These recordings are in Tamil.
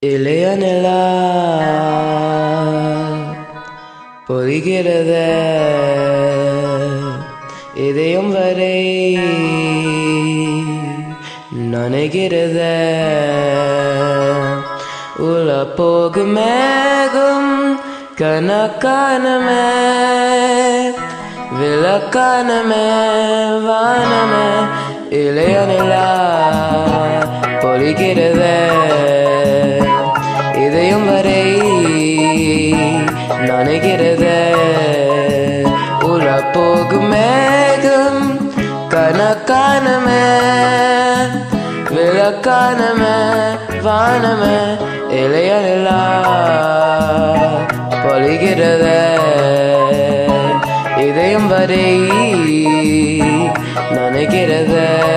இளைய நிலா பொழிகிறத இதயம் வரை நனைகிறத உள்ள போகும் மேகம் கனக்கானமே விளக்கானமே வானமே இளைய நிலா பொழிகிறத இதயம் வரை நனைகிறத உள்ள போகும் மேகம் கனக்கானமே விளக்கானமே வானமே இளைய நிலா பொழிகிறத இதயம் வரை நனைகிறத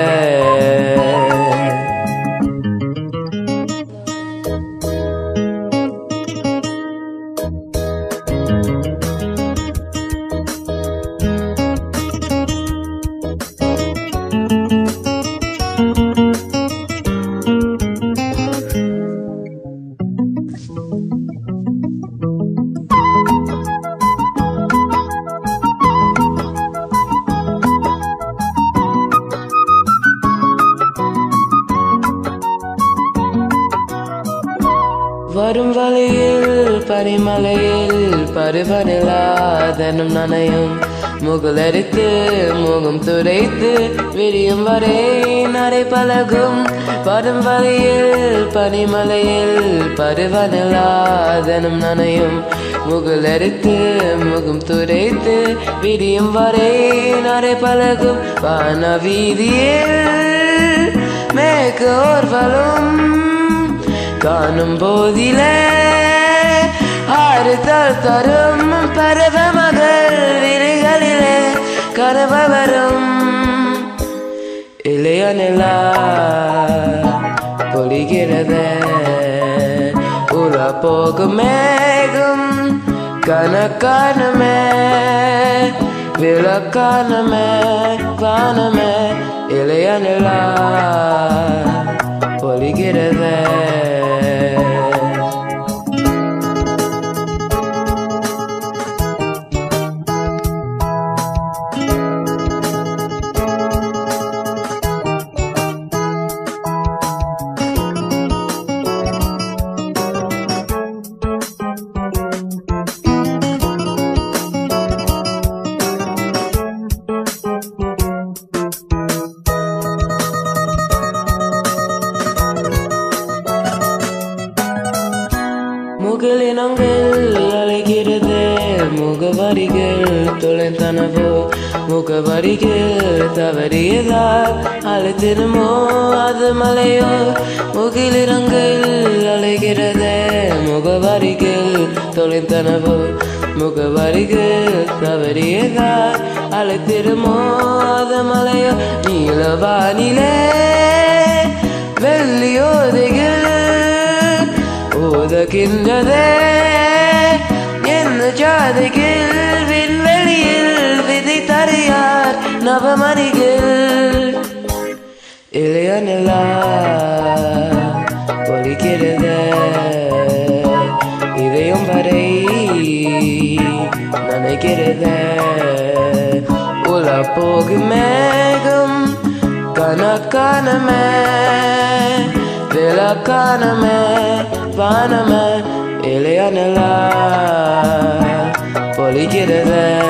வரும் வழியில் பனிமலையில் பருவநிலாதனும் நனையும் முகலரித்து முகம் துடைத்து விரியும் வரை நடை பழகும் வரும் வழியில் பனிமலையில் பருவநிலாதனும் நனையும் முகலரித்து முகம் துடைத்து விரியும் வரை நடை பழகும் வான வீதியில் மேற்கு ஓர்வலும் காணும் போதிலே ஆறுதல் தரும் பரவ மகள் விழிகளிலே கரவ வரும் இளைய நிலா பொழிகிறத உலா போகும் மேகம் கனக்கானமே விளக்கானமே வானமே இளைய நிலா பொழிகிறத முகலினங்கள் அழைக்கிறது முகவரிகள் தொலைந்தனவோ முகவரிகள் தவறியதால் அழைத்திருமோ அது மலையோ முகிலினங்கள் அழைக்கிறது முகவரிகள் தொலைந்தனவோ முகவரிகள் தவறியதால் அழைத்திருமோ அது மலையோ நீலவானிலே வெள்ளியோதைகள் ஓதுகின்றதே என்ன ஜாதைகள் விண்வெளியில் விதை தரையார் நவமணிகள் இளைய நிலா பொழிக்கிறத இதயம் வரை நினைக்கிறத உல போகும் மேகம் கனக்கானமே விளக்கானமே வானமே இளைய நிலா பொழிகிறத